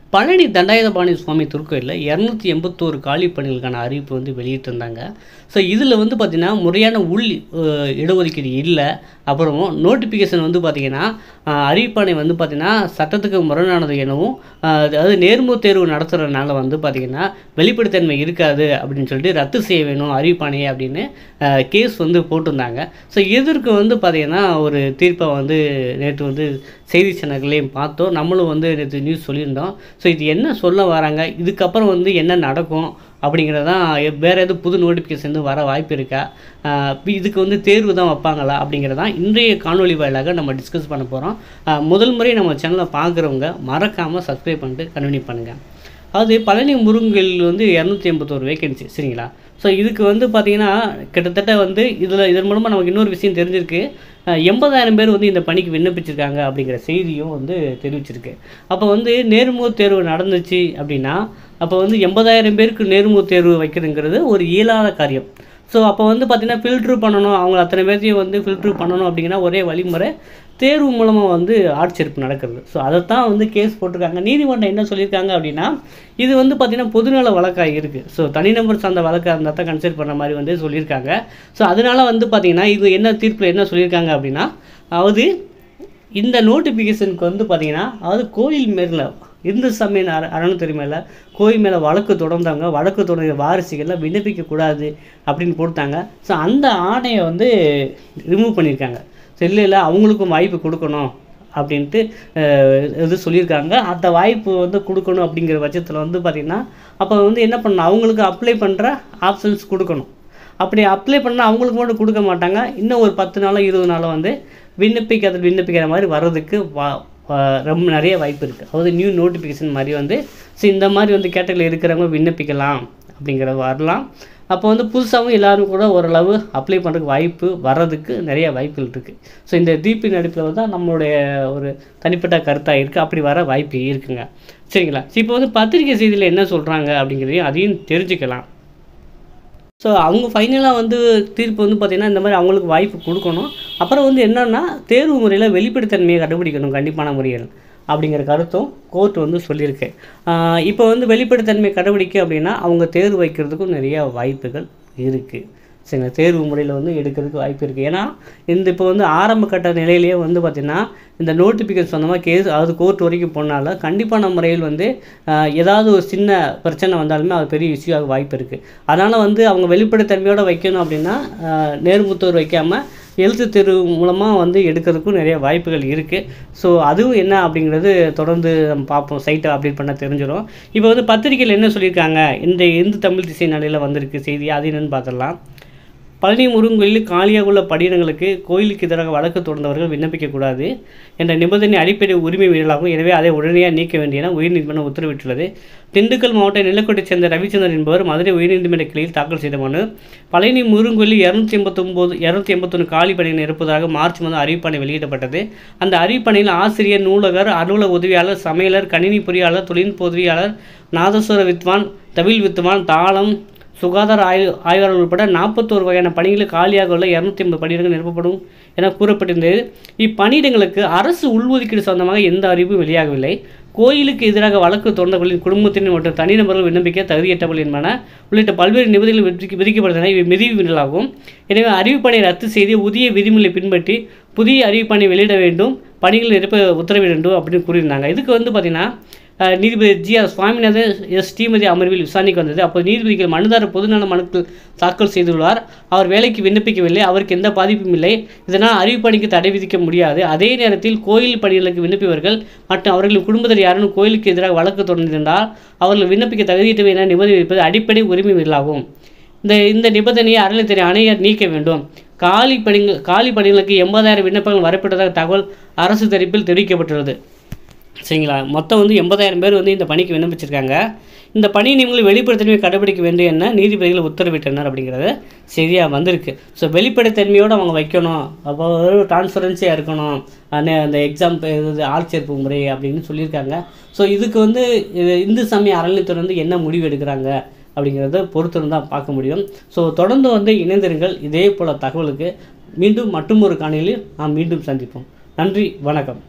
பழனி தண்டாயுதபாணி சுவாமி திருக்கோயிலில் இரநூத்தி எண்பத்தோரு காலி பணிகளுக்கான அறிவிப்பு வந்து வெளியிட்டிருந்தாங்க ஸோ இதில் வந்து பார்த்திங்கன்னா முறையான உள் அஹ், இடஒதுக்கீடு இல்லை அப்புறம் நோட்டிஃபிகேஷன் வந்து பார்த்திங்கன்னா அஹ், அறிவிப்பாணை வந்து பார்த்திங்கன்னா சட்டத்துக்கு முரணானது எனவும் அஹ், அதாவது நேர்முக தேர்வு நடத்துகிறதுனால வந்து பார்த்திங்கன்னா வெளிப்படைத்தன்மை இருக்காது அப்படின்னு சொல்லிட்டு ரத்து செய்ய வேணும் அறிவிப்பாணையை அப்படின்னு கேஸ் வந்து போட்டிருந்தாங்க ஸோ இதற்கு வந்து பார்த்திங்கன்னா ஒரு தீர்ப்பை வந்து நேற்று வந்து செய்தி சேனல்களையும் பார்த்தோம் நம்மளும் வந்து நேற்று நியூஸ் சொல்லியிருந்தோம் ஸோ இது என்ன சொல்ல வராங்க இதுக்கப்புறம் வந்து என்ன நடக்கும் அப்படிங்கிறதான் வேறு எதுவும் புது நோட்டிஃபிகேஷன் வந்து வர வாய்ப்பு இருக்கா ஆஹ் இப்ப இதுக்கு வந்து தேர்வு தான் வைப்பாங்களா அப்படிங்கிறதான் இன்றைய காணொளி வாயிலாக நம்ம டிஸ்கஸ் பண்ண போகிறோம் முதல் முறை நம்ம சேனலை பார்க்குறவங்க மறக்காமல் சப்ஸ்கிரைப் பண்ணிட்டு கண்டினியூ பண்ணுங்கள் அதாவது பழனி முருங்கல் வந்து இரநூத்தி எண்பத்தோரு வேகன்சி சரிங்களா ஸோ இதுக்கு வந்து பார்த்தீங்கன்னா கிட்டத்தட்ட வந்து இதில் இதன் மூலமாக நமக்கு இன்னொரு விஷயம் தெரிஞ்சிருக்கு அஹ் எண்பதாயிரம் பேர் வந்து இந்த பணிக்கு விண்ணப்பிச்சிருக்காங்க அப்படிங்கிற செய்தியும் வந்து தெரிவிச்சிருக்கு அப்போ வந்து நேர்முக தேர்வு நடந்துச்சு அப்படின்னா அப்போ வந்து எண்பதாயிரம் பேருக்கு நேர்முக தேர்வு வைக்கிறதுங்கிறது ஒரு இயலாத காரியம் ஸோ அப்போ வந்து பார்த்தீங்கன்னா ஃபில்ட்ரு பண்ணணும் அவங்க அத்தனை பேர்த்தையும் வந்து ஃபில்ட்ரு பண்ணணும் அப்படிங்கன்னா ஒரே வழிமுறை தேர்வு மூலமாக வந்து ஆட்சேர்ப்பு நடக்கிறது ஸோ அதைத்தான் வந்து கேஸ் போட்டிருக்காங்க நீதிமன்றம் என்ன சொல்லியிருக்காங்க அப்படின்னா இது வந்து பார்த்திங்கன்னா பொதுநல வழக்காக இருக்குது ஸோ தனிநபர் சார்ந்த வழக்காக இருந்தால் தான் கன்சிடர் பண்ண மாதிரி வந்து சொல்லியிருக்காங்க ஸோ அதனால வந்து பார்த்திங்கன்னா இது என்ன தீர்ப்பில் என்ன சொல்லியிருக்காங்க அப்படின்னா அதாவது இந்த நோட்டிஃபிகேஷனுக்கு வந்து பார்த்திங்கன்னா அதாவது கோயில் மேல இந்து சமய அற அறநிலைத்துறை மேலே கோயில் மேலே வழக்கு தொடர்ந்தவங்க வழக்கு தொடர்ந்த வாரிசுகள்லாம் விண்ணப்பிக்கக்கூடாது அப்படின்னு போட்டாங்க ஸோ அந்த ஆணையை வந்து ரிமூவ் பண்ணியிருக்காங்க ஸோ இல்லை இல்லை அவங்களுக்கும் வாய்ப்பு கொடுக்கணும் அப்படின்ட்டு அஹ், இது சொல்லியிருக்காங்க அந்த வாய்ப்பு வந்து கொடுக்கணும் அப்படிங்கிற பட்சத்தில் வந்து பார்த்திங்கன்னா அப்போ வந்து என்ன பண்ணணும் அவங்களுக்கு அப்ளை பண்ணுற ஆப்ஷன்ஸ் கொடுக்கணும் அப்படி அப்ளை பண்ணால் அவங்களுக்கு மட்டும் கொடுக்க மாட்டாங்க இன்னும் ஒரு பத்து நாளோ இருபது நாளோ வந்து விண்ணப்பிக்காத விண்ணப்பிக்கிற மாதிரி வர்றதுக்கு வா வா- ரொம்ப நிறைய வாய்ப்பு இருக்குது அதாவது நியூ நோட்டிஃபிகேஷன் மாதிரி வந்து ஸோ இந்த மாதிரி வந்து கேட்டகரியில் இருக்கிறவங்க விண்ணப்பிக்கலாம் அப்படிங்கிறது வரலாம் அப்போ வந்து புதுசாகவும் எல்லாரும் கூட ஓரளவு அப்ளை பண்ணுறதுக்கு வாய்ப்பு வர்றதுக்கு நிறைய வாய்ப்புகள் இருக்குது ஸோ இந்த தீப்பின் அடிப்பில் தான் நம்மளுடைய ஒரு தனிப்பட்ட கருத்தாக இருக்குது அப்படி வர வாய்ப்பு இருக்குங்க சரிங்களா இப்போ வந்து பத்திரிகை செய்தியில் என்ன சொல்கிறாங்க அப்படிங்கிறதையும் அதையும் தெரிஞ்சுக்கலாம் ஸோ அவங்க ஃபைனலாக வந்து தீர்ப்பு வந்து பார்த்திங்கன்னா இந்த மாதிரி அவங்களுக்கு வாய்ப்பு கொடுக்கணும் அப்புறம் வந்து என்னன்னா தேர்வு முறையில் வெளிப்படைத்தன்மையை கண்டுபிடிக்கணும் கண்டிப்பான முறையில் அப்படிங்கிற கருத்தும் கோர்ட் வந்து சொல்லியிருக்கு ஆஹ் இப்போ வந்து வெளிப்படைத்தன்மை கண்டுபிடிக்க அப்படின்னா அவங்க தேர்வு வைக்கிறதுக்கும் நிறைய வாய்ப்புகள் இருக்குது சரிங்களா தேர்வு முறையில் வந்து எடுக்கிறதுக்கு வாய்ப்பு இருக்குது ஏன்னா இந்த இப்போ வந்து ஆரம்ப கட்ட நிலையிலேயே வந்து பார்த்திங்கன்னா இந்த நோட்டிஃபிகேஷன் சொந்தமாக கேஸ் அதாவது கோர்ட் வரைக்கும் போனால கண்டிப்பான முறையில் வந்து ஆஹ், ஏதாவது ஒரு சின்ன பிரச்சனை வந்தாலுமே அது பெரிய இஷ்யூ ஆக வாய்ப்பு இருக்குது அதனால் வந்து அவங்க வெளிப்படைத்தன்மையோடு வைக்கணும் அப்படின்னா ஆஹ், நேர்முத்தோர் வைக்காமல் எழுத்து தேர்வு மூலமாக வந்து எடுக்கிறதுக்கும் நிறைய வாய்ப்புகள் இருக்குது ஸோ அதுவும் என்ன அப்படிங்கிறது தொடர்ந்து நம்ம பார்ப்போம் சைட்டை அப்டேட் பண்ண தெரிஞ்சிடும் இப்போ வந்து பத்திரிகையில் என்ன சொல்லியிருக்காங்க இந்த இந்து தமிழ் திசை நிலையில் வந்திருக்கு செய்தி அது என்னன்னு பார்த்துடலாம் பழனி முருங்கோயிலில் காலியாக உள்ள படியிடங்களுக்கு கோயிலுக்கு எதிராக வழக்கு தொடர்ந்தவர்கள் விண்ணப்பிக்கக்கூடாது என்ற நிபந்தனை அடிப்படை உரிமை மீறலாகும் எனவே அதை உடனடியாக நீக்க வேண்டிய என உயர்நீதிமன்றம் உத்தரவிட்டுள்ளது திண்டுக்கல் மாவட்ட நிலக்கோட்டைச் சேர்ந்த ரவிச்சந்திரன் என்பவர் மதுரை உயர்நீதிமன்ற கிளையில் தாக்கல் செய்த மனு பழனி முருங்கோயிலில் இரநூத்தி எண்பத்தொம்போது இரநூத்தி எண்பத்தொன்று காலி பணிகள் இருப்பதாக மார்ச் மாதம் அறிவிப்பாணை வெளியிடப்பட்டது அந்த அறிவிப்பாணையில் ஆசிரியர் நூலகர் அலுவலக உதவியாளர் சமையலர் கணினி பொறியாளர் தொழில் பொறியாளர் நாதஸ்வர வித்வான் தவில் வித்வான் தாளம் சுகாதார ஆய்வு ஆய்வாளர் உட்பட நாற்பத்தோரு வகையான பணிகளில் காலியாக உள்ள இரநூத்தி ஐம்பது பணியிடங்கள் நிரப்பப்படும் என கூறப்பட்டிருந்தது இப்பணியிடங்களுக்கு அரசு உள்ஒதுக்கீடு சொந்தமாக எந்த அறிவிப்பும் வெளியாகவில்லை கோயிலுக்கு எதிராக வழக்கு தொடர்ந்தவர்களின் குடும்பத்தினர் மற்றும் தனிநபர்கள் விண்ணப்பிக்க தகுதியற்றவர்கள் என்பன உள்ளிட்ட பல்வேறு நிபந்தனைகள் விதிக்க விதிக்கப்படுகின்றன இவை மிதி மீறலாகும் எனவே அறிவிப்பணை ரத்து செய்து புதிய விதிமுறை பின்பற்றி புதிய அறிவிப்பணை வெளியிட வேண்டும் பணிகள் நிரப்ப உத்தரவிட வேண்டும் அப்படின்னு கூறியிருந்தாங்க இதுக்கு வந்து பார்த்திங்கன்னா அஹ், நீதிபதி G R Swaminathan S Srimathi அமர்வில் விசாரணைக்கு வந்தது அப்போ நீதிபதிகள் மனுதாரர் பொதுநல மனுக்கள் தாக்கல் செய்துள்ளார் அவர் வேலைக்கு விண்ணப்பிக்கவில்லை அவருக்கு எந்த பாதிப்பும் இல்லை இதனால் அறிவிப்பணிக்கு தடை விதிக்க முடியாது அதே நேரத்தில் கோயில் பணிகளுக்கு விண்ணப்பிப்பவர்கள் மற்றும் அவர்களின் குடும்பத்தில் யாரும் கோயிலுக்கு எதிராக வழக்கு தொடர்ந்திருந்தால் அவர்கள் விண்ணப்பிக்க தகுதியற்றவை என நிபந்தனை விதிப்பது அடிப்படை உரிமை மீறலாகும் இந்த இந்த நிபந்தனையை அறநிலைத்துறை ஆணையர் நீக்க வேண்டும் காலி பணிகள் காலி பணிகளுக்கு எண்பதாயிரம் விண்ணப்பங்கள் வரப்பட்டதாக தகவல் அரசு தரப்பில் தெரிவிக்கப்பட்டுள்ளது சரிங்களா மொத்தம் வந்து எண்பதாயிரம் பேர் வந்து இந்த பணிக்கு விண்ணப்பிச்சிருக்காங்க இந்த பணி நீங்கள் வெளிப்படைத்தன்மையை கடைபிடிக்க வேண்டும் என நீதிபதிகள் உத்தரவிட்டனர் அப்படிங்கிறது சரியாக வந்திருக்கு ஸோ வெளிப்படைத்தன்மையோடு அவங்க வைக்கணும் அப்போ ஒரு டிரான்ஸ்பரன்சியாக இருக்கணும் அண்ணே அந்த எக்ஸாம் இது ஆட்சேர்ப்பு முறை அப்படின்னு சொல்லியிருக்காங்க ஸோ இதுக்கு வந்து இது இந்து சமய அறநிலைத்துறை வந்து என்ன முடிவு எடுக்கிறாங்க அப்படிங்கிறத பொறுத்திருந்து தான் பார்க்க முடியும் ஸோ தொடர்ந்து வந்து இணைந்திருங்கள் இதே போல் தகவலுக்கு மீண்டும் மற்றும் ஒரு காணொலியில் நாம் மீண்டும் சந்திப்போம் நன்றி வணக்கம்